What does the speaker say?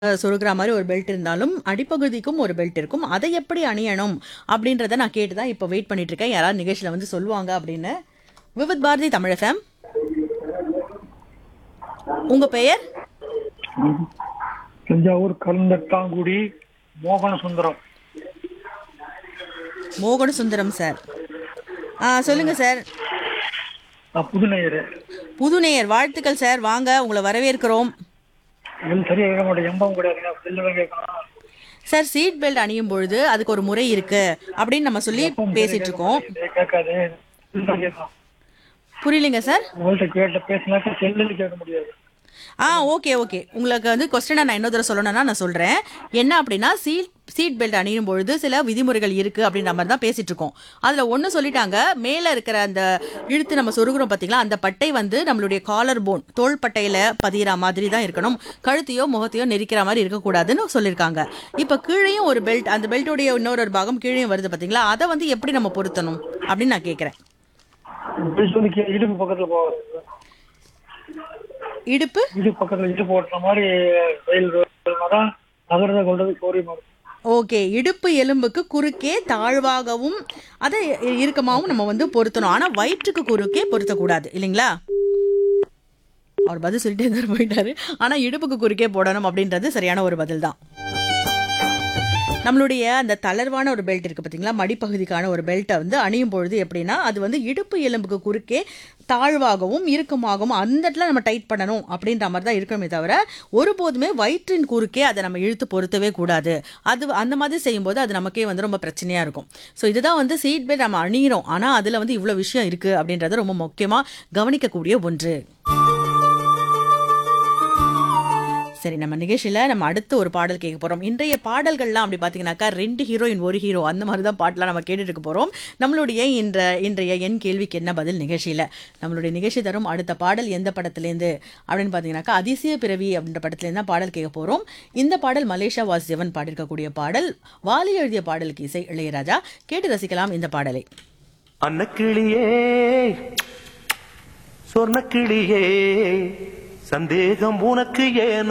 அஹ், சொருகிற மாதிரி ஒரு பெல்ட் இருந்தாலும் அடிப்பகுதிக்கும் ஒரு பெல்ட் இருக்கும் அதை எப்படி அணியணும் அப்படின்றத நான் கேட்டு தான் இப்போ வெயிட் பண்ணிட்டு இருக்கேன் யாராவது நிகழ்ச்சியில் வந்து சொல்லுவாங்க அப்படின்னு விவித் பாரதி தமிழ் FM உங்க பெயர் தஞ்சாவூர் கருந்தட்டாங்குடி மோகன சுந்தரம் மோகன சுந்தரம் சார் ஆ சொல்லுங்க சார் நான் புதுநேயர் புதுநேயர் வாழ்த்துக்கள் சார் வாங்க உங்களை வரவேற்கிறோம் எல்லாம் சரியா கேட்க மாட்டேன் எம்பம் கிடையாதுங்க செல்லுதான் கேட்கணும் சார் சீட் பெல்ட் அணியும் பொழுது அதுக்கு ஒரு முறை இருக்கு அப்படின்னு நம்ம சொல்லி பேசிட்டு இருக்கோம் கேட்காது செல்லுதான் கேட்கணும் புரியலைங்க சார் உங்கள்கிட்ட கேட்ட பேசினாக்கா செல்லுன்னு கேட்க முடியாது ஆ ஓகே ஓகே உங்களுக்கு வந்து கொஸ்டினை நான் இன்னொரு தடவை சொல்லணும்னா நான் சொல்கிறேன் என்ன அப்படின்னா சீட் சீட் பெல்ட் அணியும் பொழுது சில விதிமுறைகள் இருக்குது அப்படின்ற மாதிரி தான் பேசிட்டு இருக்கோம் அதில் ஒன்று சொல்லிட்டாங்க மேலே இருக்கிற அந்த இழுத்து நம்ம சொருகிறோம் பார்த்தீங்களா அந்த பட்டை வந்து நம்மளுடைய காலர் போன் தோள் பட்டையில் பதிகிற மாதிரி தான் இருக்கணும் கழுத்தையோ முகத்தையோ நெரிக்கிற மாதிரி இருக்கக்கூடாதுன்னு சொல்லியிருக்காங்க இப்போ கீழேயும் ஒரு பெல்ட் அந்த பெல்ட்டோடைய இன்னொரு ஒரு பாகம் கீழேயும் வருது பார்த்தீங்களா அதை வந்து எப்படி நம்ம பொருத்தணும் அப்படின்னு நான் கேட்குறேன் பெல்ட் வந்து கீழே இடுப்பு பக்கத்துல போகாது இடுப்பு இடுப்பு பக்கத்துல இடுப்பு ஓட்டுற மாதிரி ரயில் தான் நகரத்தை கொண்டது சௌரியமா இருக்கும் ஓகே இடுப்பு எலும்புக்கு குறுக்கே தாழ்வாகவும் அதை இ- இறுக்கமாகவும் நம்ம வந்து பொருத்தணும் ஆனா வயிற்றுக்கு குறுக்கே பொருத்தக்கூடாது இல்லைங்களா அவர் பதில் சொல்லிட்டே இருந்தாரு போயிட்டாரு ஆனா இடுப்புக்கு குறுக்கே போடணும் அப்படின்றது சரியான ஒரு பதில் தான் நம்மளுடைய அந்த தளர்வான ஒரு பெல்ட் இருக்கு பார்த்தீங்களா மடிப்பகுதிக்கான ஒரு பெல்ட்டை வந்து அணியும் பொழுது எப்படின்னா அது வந்து இடுப்பு எலும்புக்கு குறுக்கே தாழ்வாகவும் இறுக்கமாகவும் அந்த இடத்துல நம்ம டைட் பண்ணணும் அப்படின்ற மாதிரி தான் இருக்கணுமே தவிர ஒருபோதுமே வயிற்றின் குறுக்கே அதை நம்ம இழுத்து பொருத்தவே கூடாது அது அந்த மாதிரி செய்யும்போது அது நமக்கே வந்து ரொம்ப பிரச்சனையாக இருக்கும் ஸோ இதுதான் வந்து சீட் பெல்ட் நம்ம அணியிறோம் ஆனால் அதில் வந்து இவ்வளோ விஷயம் இருக்குது அப்படின்றது ரொம்ப முக்கியமாக கவனிக்கக்கூடிய ஒன்று சரி நம்ம நிகழ்ச்சியில் நம்ம அடுத்து ஒரு பாடல் கேட்க போகிறோம் இன்றைய பாடல்கள்லாம் அப்படி பார்த்தீங்கன்னாக்கா ரெண்டு ஹீரோயின் ஒரு ஹீரோ அந்த மாதிரி தான் பாட்டெலாம் நம்ம கேட்டுட்டு இருக்க போகிறோம் நம்மளுடைய இன்ற இன்றைய என் கேள்விக்கு என்ன பதில் நிகழ்ச்சியில் நம்மளுடைய நிகழ்ச்சி தரும் அடுத்த பாடல் எந்த படத்துலேருந்து அப்படின்னு பார்த்தீங்கன்னாக்கா அதிசய பிறவி அப்படின்ற படத்துலேருந்து தான் பாடல் கேட்க போகிறோம் இந்த பாடல் மலேசியா வாசியவன் பாடியிருக்கக்கூடிய பாடல் வாலி எழுதிய பாடலுக்கு இசை இளையராஜா கேட்டு ரசிக்கலாம் இந்த பாடலை அன்னக்கிளியே சொர்ணக்கிளியே சந்தேகம் உனக்கு ஏன்